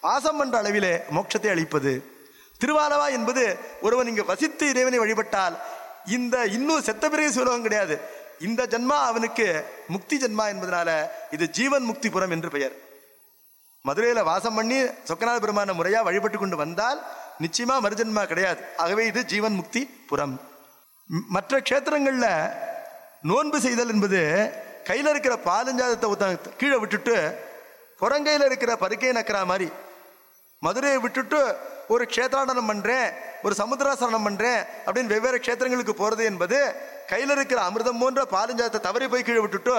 வாசம் என்ற அளவிலே மோட்சத்தை அளிப்பது திருவாலவா என்பது ஒருவன் இங்கு வசித்து இறைவனை வழிபட்டால் இந்த இன்னும் செத்த பிறகு சுலோகம் கிடையாது இந்த ஜன்மா அவனுக்கு முக்தி ஜன்மா என்பதனால இது ஜீவன் முக்திபுரம் என்று பெயர் மதுரையில வாசம் பண்ணி சொக்கநாத பெருமான முறையா வழிபட்டு கொண்டு வந்தால் நிச்சயமா மறுஜன்மா கிடையாது ஆகவே இது ஜீவன் முக்தி புறம் ம், மற்ற க்ஷேத்திரங்கள்ல நோன்பு செய்தல் என்பது கையில இருக்கிற பாலஞ்சாதத்தை ஒருத்தன் கீழே விட்டுட்டு புறங்கையில இருக்கிற பருக்கையை நக்கிறா மாதிரி மதுரையை விட்டுட்டு ஒரு க்ஷேத்ராடனம் பண்றேன் ஒரு சமுத்திராசனம் பண்றேன் அப்படின்னு வெவ்வேறு க்ஷேத்திரங்களுக்கு போறது என்பது கையில இருக்கிற அமிர்தம் போன்ற பாலஞ்சாதத்தை தவறி போய் கீழே விட்டுட்டு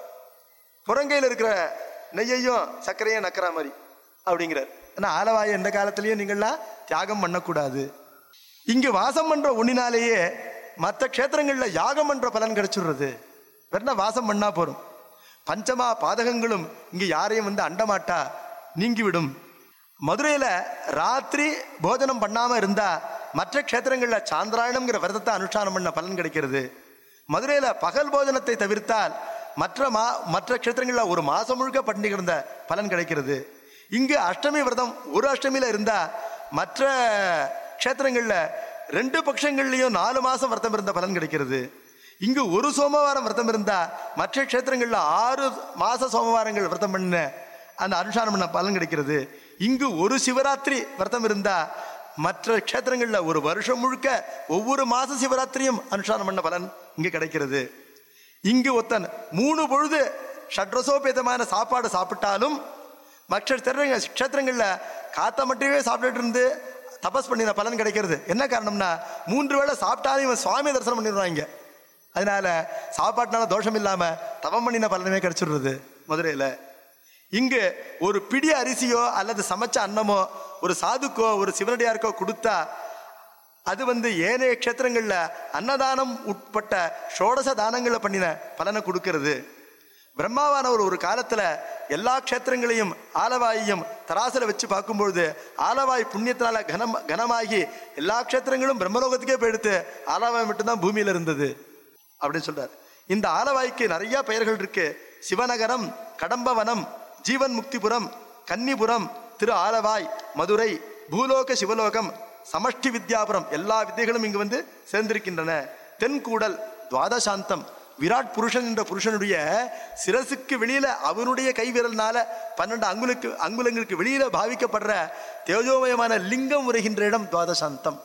புறங்கையில் இருக்கிற நெய்யையும் சர்க்கரையும் நக்கிற மாதிரி அப்படிங்கிறார் ஏன்னா ஆலவாயை எந்த காலத்திலையும் நீங்கள்லாம் தியாகம் பண்ணக்கூடாது இங்கு வாசம் பண்ற ஒன்னினாலேயே மற்ற க்ஷேத்திரங்கள்ல யாகம் பண்ற பலன் கிடைச்சிடுறது வெறும் வாசம் பண்ணா போறோம் பஞ்சமா பாதகங்களும் இங்கு யாரையும் வந்து அண்டமாட்டா நீங்கிவிடும் மதுரையில ராத்திரி போஜனம் பண்ணாம இருந்தா மற்ற க்ஷேத்திரங்கள்ல சாந்திராயணம்ங்கிற விரதத்தை அனுஷ்டானம் பண்ண பலன் கிடைக்கிறது மதுரையில பகல் போஜனத்தை தவிர்த்தால் மற்ற மா மற்ற க்ஷேத்திரங்களில் ஒரு மாசம் முழுக்க பட்டினி கிடந்த பலன் கிடைக்கிறது இங்கு அஷ்டமி விரதம் ஒரு அஷ்டமியில இருந்தா மற்ற க்ஷேத்திரங்கள்ல ரெண்டு பட்சங்கள்லயும் நாலு மாசம் விரதம் இருந்த பலன் கிடைக்கிறது இங்கு ஒரு சோமவாரம் விரதம் இருந்தா மற்ற க்ஷேத்திரங்கள்ல ஆறு மாச சோமவாரங்கள் விரதம் பண்ண அந்த அனுஷ்டானம் பண்ண பலன் கிடைக்கிறது இங்கு ஒரு சிவராத்திரி விரதம் இருந்தா மற்ற க்ஷேத்திரங்கள்ல ஒரு வருஷம் முழுக்க ஒவ்வொரு மாச சிவராத்திரியும் அனுஷ்டானம் பண்ண பலன் இங்கு கிடைக்கிறது இங்கு ஒருத்தன் மூணு பொழுது ஷட்ரசோபேதமான சாப்பாடு சாப்பிட்டாலும் மற்ற திறங்க க்ஷேத்திரங்கள்ல காத்த மட்டுமே சாப்பிட்டுட்டு இருந்து தபஸ் பண்ணின பலன் கிடைக்கிறது என்ன காரணம்னா மூன்று வேளை சாப்பிட்டாலும் இவன் சுவாமி தரிசனம் பண்ணிடுவாங்க அதனால சாப்பாட்டுனால தோஷம் இல்லாம தவம் பண்ணின பலனுமே கிடைச்சிடுறது மதுரையில இங்கு ஒரு பிடி அரிசியோ அல்லது சமைச்ச அன்னமோ ஒரு சாதுக்கோ ஒரு சிவனடியாருக்கோ கொடுத்தா அது வந்து ஏனைய க்ஷேத்திரங்கள்ல அன்னதானம் உட்பட்ட ஷோடச தானங்களை பண்ணின பலனை கொடுக்கிறது பிரம்மாவானவர் ஒரு காலத்துல எல்லா க்ஷேத்திரங்களையும் ஆலவாயையும் தராசுல வச்சு பார்க்கும்பொழுது ஆலவாய் புண்ணியத்தினால கனம் கனமாகி எல்லா க்ஷேத்திரங்களும் பிரம்மலோகத்துக்கே போயிடுத்து ஆலவாய் மட்டும்தான் பூமியில இருந்தது அப்படின்னு சொல்றார் இந்த ஆலவாய்க்கு நிறைய பெயர்கள் இருக்கு சிவநகரம் கடம்பவனம் ஜீவன் முக்திபுரம் கன்னிபுரம் திரு ஆலவாய் மதுரை பூலோக சிவலோகம் சமஷ்டி வித்யாபுரம் எல்லா வித்தைகளும் இங்கு வந்து சேர்ந்திருக்கின்றன தென்கூடல் துவாதசாந்தம் விராட் புருஷன் என்ற புருஷனுடைய சிரசுக்கு வெளியில அவனுடைய கைவிரல்னால பன்னெண்டு அங்குலுக்கு அங்குலங்களுக்கு வெளியில பாவிக்கப்படுற தேஜோமயமான லிங்கம் உரைகின்ற இடம் துவாதசாந்தம்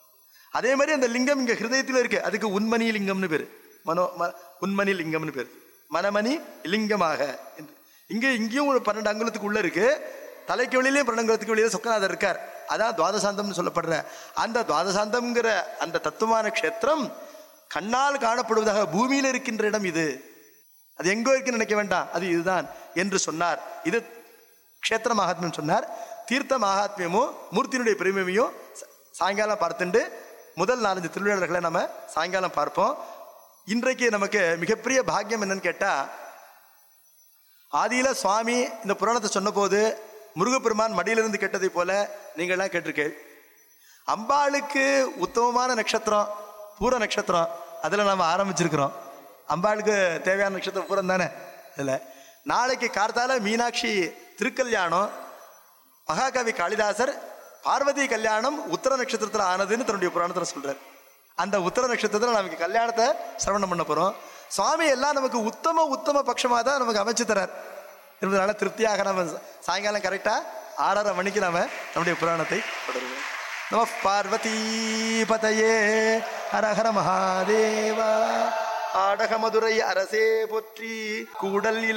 அதே மாதிரி அந்த லிங்கம் இங்க ஹிருதயத்தில் இருக்கு அதுக்கு உண்மணி லிங்கம்னு பேரு மனோ ம- உண்மணி லிங்கம்னு பேரு மனமணி லிங்கமாக என்று. இங்க இங்கேயும் ஒரு பன்னெண்டு அங்குலத்துக்கு உள்ள இருக்கு தலைக்கு வெளியிலேயும் பன்னெண்டு அங்குலத்துக்கு வெளியில சொக்கநாதர் இருக்கார் அதான் துவாதசாந்தம்னு சொல்லப்படுற அந்த துவாதசாந்தம்ங்கிற அந்த தத்துவமான க்ஷேத்திரம் கண்ணால் காணப்படுவதாக பூமியில் இருக்கின்ற இடம் இது அது எங்கோ இருக்குன்னு நினைக்க வேண்டாம் அது இதுதான் என்று சொன்னார் இது க்ஷேத்திர மகாத்மியம் சொன்னார் தீர்த்த மகாத்மியமும் மூர்த்தியினுடைய பெருமையும் ச- சாயங்காலம் பார்த்துண்டு முதல் நாலஞ்சு திருவிழாக்களை நம்ம சாயங்காலம் பார்ப்போம் இன்றைக்கு நமக்கு மிகப்பெரிய பாக்கியம் என்னன்னு கேட்டா ஆதியில சுவாமி இந்த புராணத்தை சொன்னபோது முருகப்பெருமான் மடியிலிருந்து கேட்டதை போல நீங்கள்லாம் கேட்டிருக்கேள் அம்பாளுக்கு உத்தமமான நட்சத்திரம் பூர நட்சத்திரம் அதில் நம்ம ஆரம்பிச்சிருக்கிறோம் அம்பாளுக்கு தேவையான நட்சத்திரம் பூரம் தானே இதில் நாளைக்கு கார்த்தால மீனாட்சி திருக்கல்யாணம் மகாகவி காளிதாசர் பார்வதி கல்யாணம் உத்தர நட்சத்திரத்தில் ஆனதுன்னு தன்னுடைய புராணத்தில் சொல்றார் அந்த உத்தர நட்சத்திரத்தில் நமக்கு கல்யாணத்தை சிரவணம் பண்ண போறோம் சுவாமி எல்லாம் நமக்கு உத்தம உத்தம பட்சமாக தான் நமக்கு அமைச்சு தரார் என்பதனால திருப்தியாக நம்ம சாயங்காலம் கரெக்டாக ஆறரை மணிக்கு நாம நம்முடைய புராணத்தை தொடருவோம் நம பார்வதி பதையே ஹர ஹர மகாதேவா ஆடக மதுரை அரசே போற்றி கூடல்